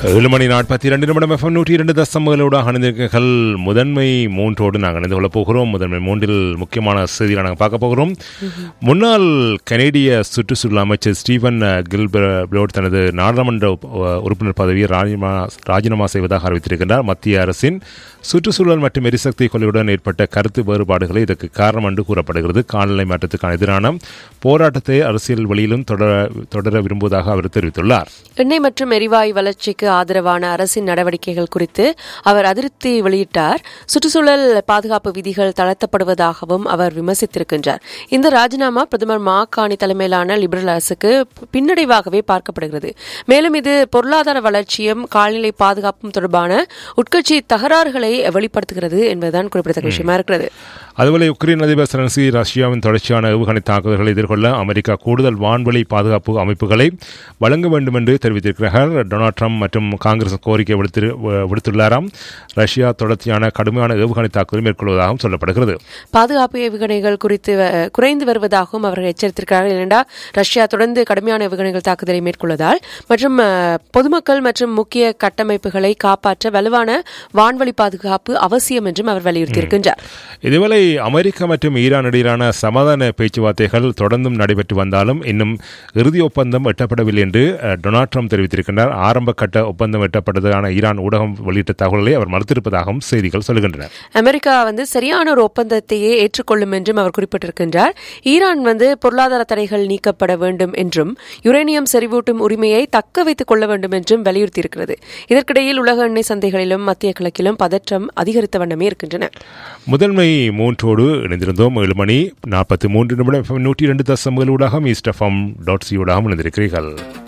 ஏழு மணி நாற்பத்தி இரண்டு நிமிடம் எஃப்எம் நூற்றி இரண்டு தசமங்களோட அணிந்திருக்கீர்கள் முதன்மை மூன்றோடு நாங்கள் இணைந்து கொள்ளப் போகிறோம் முதன்மை மூன்றில் முக்கியமான செய்திகளை நாங்கள் பார்க்க போகிறோம் முன்னாள் கனேடிய சுற்றுச்சூழல் அமைச்சர் ஸ்டீவன் கில்பர்ட் தனது நாடாளுமன்ற உப்- உறுப்பினர் பதவியை ராஜினாமா ராஜினாமா செய்வதாக அறிவித்திருக்கின்றார் மத்திய அரசின் சுற்றுச்சூழல் மற்றும் எரிசக்தி கொள்கையுடன் ஏற்பட்ட கருத்து வேறுபாடுகளே இதற்கு காரணம் என்று கூறப்படுகிறது காலநிலை மாற்றத்துக்கான எதிரான போராட்டத்தை அரசியல் வழியிலும் தொடர தொடர விரும்புவதாக அவர் தெரிவித்துள்ளார் எண்ணெய் மற்றும் எரிவாயு வளர்ச்சிக்கு ஆதரவான அரசின் நடவடிக்கைகள் குறித்து அவர் அதிருப்தி வெளியிட்டார் சுற்றுச்சூழல் பாதுகாப்பு விதிகள் தளர்த்தப்படுவதாகவும் அவர் விமர்சித்திருக்கின்றார் இந்த ராஜினாமா பிரதமர் மாகாணி தலைமையிலான லிபரல் அரசுக்கு பின்னடைவாகவே பார்க்கப்படுகிறது மேலும் இது பொருளாதார வளர்ச்சியும் காலநிலை பாதுகாப்பும் தொடர்பான உட்கட்சி தகராறுகளை வெளிப்படுத்துகிறது என்பதுதான் குறிப்பிடத்தக்க விஷயமா இருக்கிறது அதுபோல உக்ரைன் அதிபர் செலன்ஸ்கி ரஷ்யாவின் தொடர்ச்சியான ஏவுகணை தாக்குதல்களை எதிர்கொள்ள அமெரிக்கா கூடுதல் வான்வழி பாதுகாப்பு அமைப்புகளை வழங்க வேண்டும் என்று தெரிவித்திருக்கிறார் டொனால்ட் ட்ரம்ப் மற்றும் காங்கிரஸ் கோரிக்கை விடுத்து விடுத்துள்ளாராம் ரஷ்யா தொடர்ச்சியான கடுமையான ஏவுகணை தாக்குதல் மேற்கொள்வதாகவும் சொல்லப்படுகிறது பாதுகாப்பு ஏவுகணைகள் குறித்து அஹ், குறைந்து வருவதாகவும் அவர்கள் எச்சரித்திருக்கிறார்கள் ஏனென்றால் ரஷ்யா தொடர்ந்து கடுமையான ஏவுகணைகள் தாக்குதலை மேற்கொள்வதால் மற்றும் அஹ், பொதுமக்கள் மற்றும் முக்கிய கட்டமைப்புகளை காப்பாற்ற வலுவான வான்வழி பாதுகாப்பு அவசியம் என்றும் அவர் வலியுறுத்தியிருக்கின்றார் இதேவேளை அமெரிக்கா மற்றும் ஈரான் இடையிலான சமாதான பேச்சுவார்த்தைகள் தொடர்ந்தும் நடைபெற்று வந்தாலும் இன்னும் இறுதி ஒப்பந்தம் எட்டப்படவில்லை என்று அஹ், டொனால்ட் ட்ரம்ப் தெரிவித்திருக்கின்றார் ஆரம்ப கட்ட ஒப்பந்தம் எட்டப்பட்டதான ஈரான் ஊடகம் வெளியிட்ட தகவல்களை அவர் மறுத்திருப்பதாகவும் செய்திகள் சொல்கின்றன அமெரிக்கா வந்து சரியான ஒரு ஒப்பந்தத்தையே ஏற்றுக்கொள்ளும் என்றும் அவர் குறிப்பிட்டிருக்கின்றார் ஈரான் வந்து பொருளாதார தடைகள் நீக்கப்பட வேண்டும் என்றும் யுரேனியம் செறிவூட்டும் உரிமையை தக்க வைத்துக் கொள்ள வேண்டும் என்றும் வலியுறுத்தியிருக்கிறது இதற்கிடையில் உலக எண்ணெய் சந்தைகளிலும் மத்திய கிழக்கிலும் பதற்றம் அதிகரித்த வண்ணமே இருக்கின்றன முதன்மை மூன்றோடு இணைந்திருந்தோம் ஏழு மணி நாற்பத்தி மூன்று நிமிடம் நூற்றி இரண்டு தசமங்களூடாக ஈஸ்ட் எஃப்எம் டாட் சி ஊடாக இணைந்திருக்கிறீர்கள்